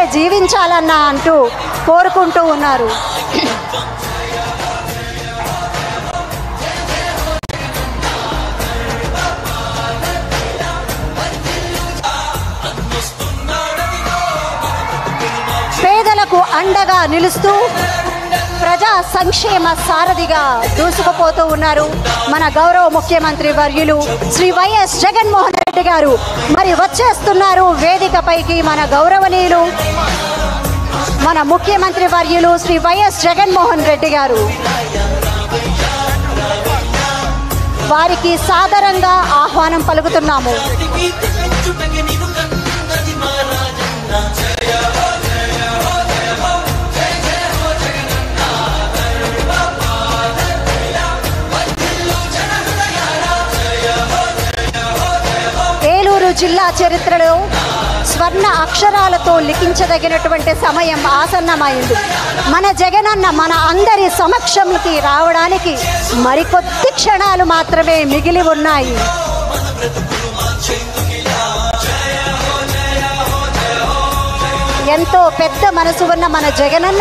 జీవించాలన్నా అంటూ కోరుకుంటూ ఉన్నారు పేదలకు అండగా నిలుస్తూ ప్రజా సంక్షేమ సారథిగా దూసుకుపోతూ ఉన్నారు మన గౌరవ ముఖ్యమంత్రి వర్యులు శ్రీ వైఎస్ జగన్మోహన్ రెడ్డి గారు మరి వచ్చేస్తున్నారు వేదికపైకి మన గౌరవనీయులు మన ముఖ్యమంత్రి వర్యులు శ్రీ వైఎస్ జగన్మోహన్ రెడ్డి గారు వారికి సాదరంగా ఆహ్వానం పలుకుతున్నాము ఏలూరు జిల్లా చరిత్రలో స్వర్ణ అక్షరాలతో లిఖించదగినటువంటి సమయం ఆసన్నమైంది మన జగనన్న మన అందరి సమక్షంకి రావడానికి మరికొద్ది క్షణాలు మాత్రమే మిగిలి ఉన్నాయి ఎంతో పెద్ద మనసు ఉన్న మన జగనన్న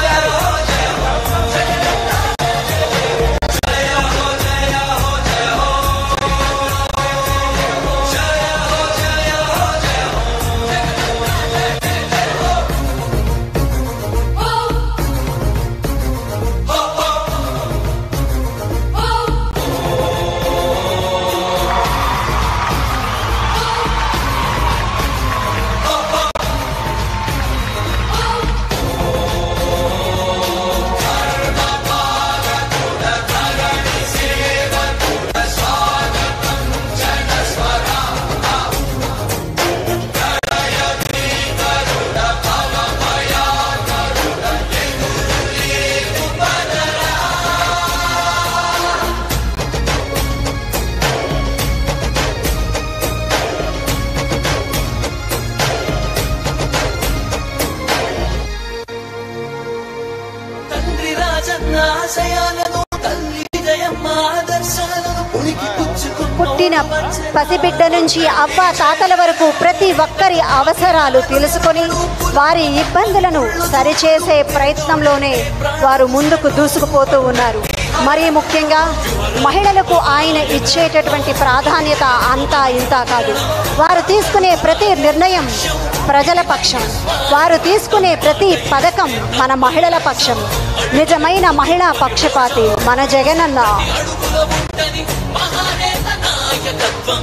తండ్రి రాజన్న ఆశయాలను తల్లి విజయమ్మ ఆదర్శాలను ఉనికి పుట్టిన పసిబిడ్డ నుంచి అవ్వ తాతల వరకు ప్రతి ఒక్కరి అవసరాలు తెలుసుకొని వారి ఇబ్బందులను సరిచేసే ప్రయత్నంలోనే వారు ముందుకు దూసుకుపోతూ ఉన్నారు మరీ ముఖ్యంగా మహిళలకు ఆయన ఇచ్చేటటువంటి ప్రాధాన్యత అంతా ఇంతా కాదు వారు తీసుకునే ప్రతి నిర్ణయం ప్రజల పక్షం వారు తీసుకునే ప్రతి పథకం మన మహిళల పక్షం నిజమైన మహిళా పక్షపాతి మన జగనన్న అడుగుల ఉంటని మహానేత నాయకత్వం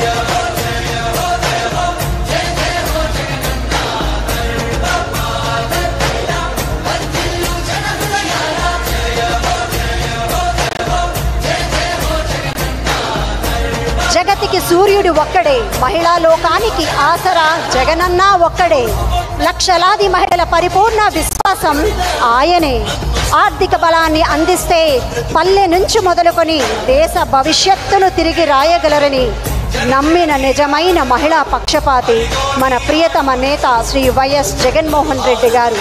జగతికి సూర్యుడు ఒక్కడే మహిళా లోకానికి ఆసరా జగనన్న ఒక్కడే లక్షలాది మహిళల పరిపూర్ణ విశ్వాసం ఆయనే ఆర్థిక బలాన్ని అందిస్తే పల్లె నుంచి మొదలుకొని దేశ భవిష్యత్తును తిరిగి రాయగలరని నమ్మిన నిజమైన మహిళా పక్షపాతి మన ప్రియతమ నేత శ్రీ వైఎస్ జగన్మోహన్ రెడ్డి గారు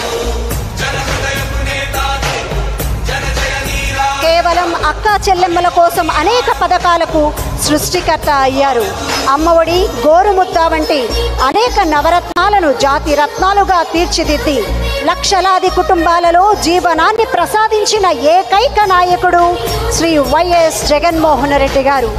కేవలం అక్కా చెల్లెమ్మల కోసం అనేక పథకాలకు సృష్టికర్త అయ్యారు అమ్మఒడి గోరుముద్ద వంటి అనేక నవరత్నాలను జాతి రత్నాలుగా తీర్చిదిద్ది లక్షలాది కుటుంబాలలో జీవనాన్ని ప్రసాదించిన ఏకైక నాయకుడు శ్రీ వైఎస్ జగన్మోహన్ రెడ్డి గారు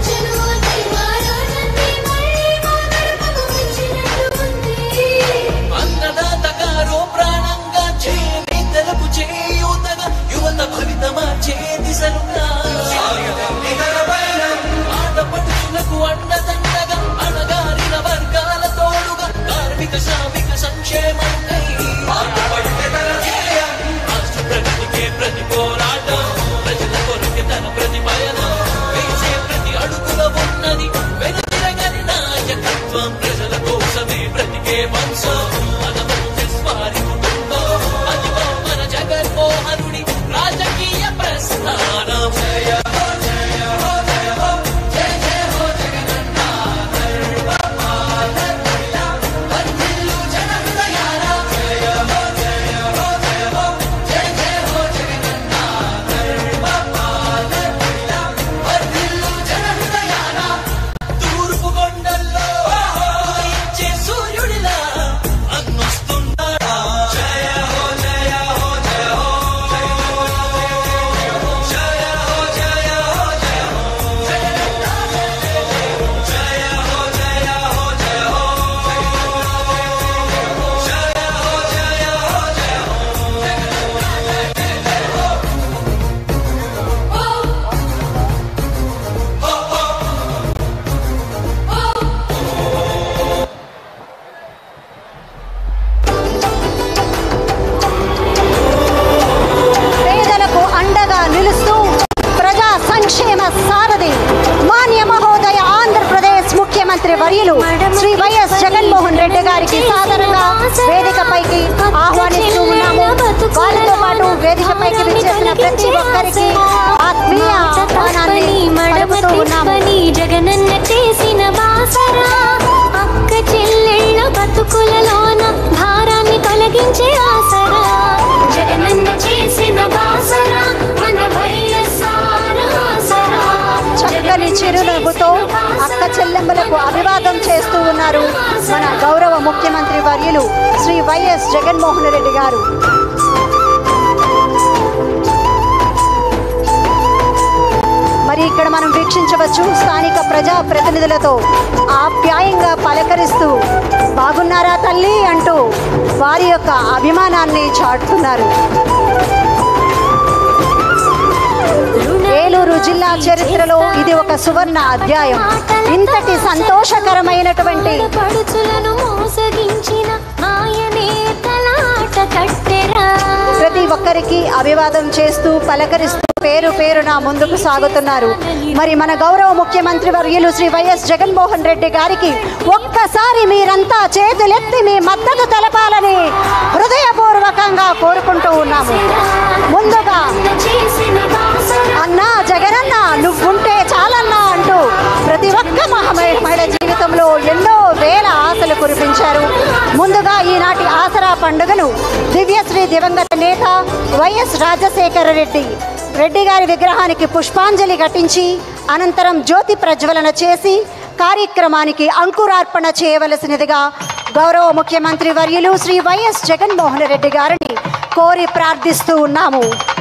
అన్నదాతగారో ప్రాణంగా చేనేతలకు చేయూతగా యువత భవిత మార్చే దిశలుగా ఆటపడుచులకు అండదండగా అణగారిన వర్గాల తోడుగా కార్మిక శ్రామిక సంక్షేమంకై రాష్ట్ర ప్రగతికే ప్రతి పోరాటం ప్రజల కొరకే తన ప్రతి పయనం వేసే ప్రతి అడుగుల వర్యులు శ్రీ వైఎస్ జగన్మోహన్ రెడ్డి గారికి సాధారణంగా వేదికపైకి ఆహ్వానిస్తూ ఉన్నాము వారితో పాటు వేదికపైకి విచ్చేసిన ప్రతి ఒక్కరికి ఆత్మీయ ఆహ్వానాన్ని పలుకుతూ ఉన్నాము జగనన్న చేసిన బాసరా అక్క చెల్లెళ్ళ బతుకులలోన భారాన్ని తొలగించే ఆసరా జగనన్న చేసిన బాసరా మన వైఎస్ఆర్ ఆసరా చక్కని చిరునవ్వుతో అక్క చెల్లెమ్మలకు అభివాదం చేస్తూ ఉన్నారు మన గౌరవ ముఖ్యమంత్రి వర్యులు శ్రీ వైఎస్ జగన్మోహన్ రెడ్డి గారు మరి ఇక్కడ మనం వీక్షించవచ్చు స్థానిక ప్రజా ప్రతినిధులతో ఆప్యాయంగా పలకరిస్తూ బాగున్నారా తల్లి అంటూ వారి యొక్క అభిమానాన్ని చాటుతున్నారు ఏలూరు జిల్లా చరిత్రలో ఇది ఒక సువర్ణ అధ్యాయం ఇంతటి సంతోషకరమైనటువంటి పడుచులను మోసగించిన ఆయనే తలాట కట్టెరా ప్రతి ఒక్కరికి అభివాదం చేస్తూ పలకరిస్తూ పేరు పేరున ముందుకు సాగుతున్నారు మరి మన గౌరవ ముఖ్యమంత్రి వర్యులు శ్రీ వైఎస్ జగన్మోహన్ రెడ్డి గారికి ఒక్కసారి మీరంతా చేతులెత్తి మీ మద్దతు తెలపాలని హృదయపూర్వకంగా కోరుకుంటూ ఉన్నాము ముందుగా చేసిన బాసరా అన్నా జగనన్న నువ్వుంటే చాలన్నా అంటూ ప్రతి ఒక్క మహమై మహిళ జీవితంలో ఎన్నో వేల ఆశలు కురిపించారు ముందుగా ఈనాటి ఆసరా పండుగను దివ్యశ్రీ దివంగత నేత వైఎస్ రాజశేఖర రెడ్డి రెడ్డి గారి విగ్రహానికి పుష్పాంజలి ఘటించి అనంతరం జ్యోతి ప్రజ్వలన చేసి కార్యక్రమానికి అంకురార్పణ చేయవలసినదిగా గౌరవ ముఖ్యమంత్రి వర్యులు శ్రీ వైఎస్ జగన్మోహన్ రెడ్డి గారిని కోరి ప్రార్థిస్తూ ఉన్నాము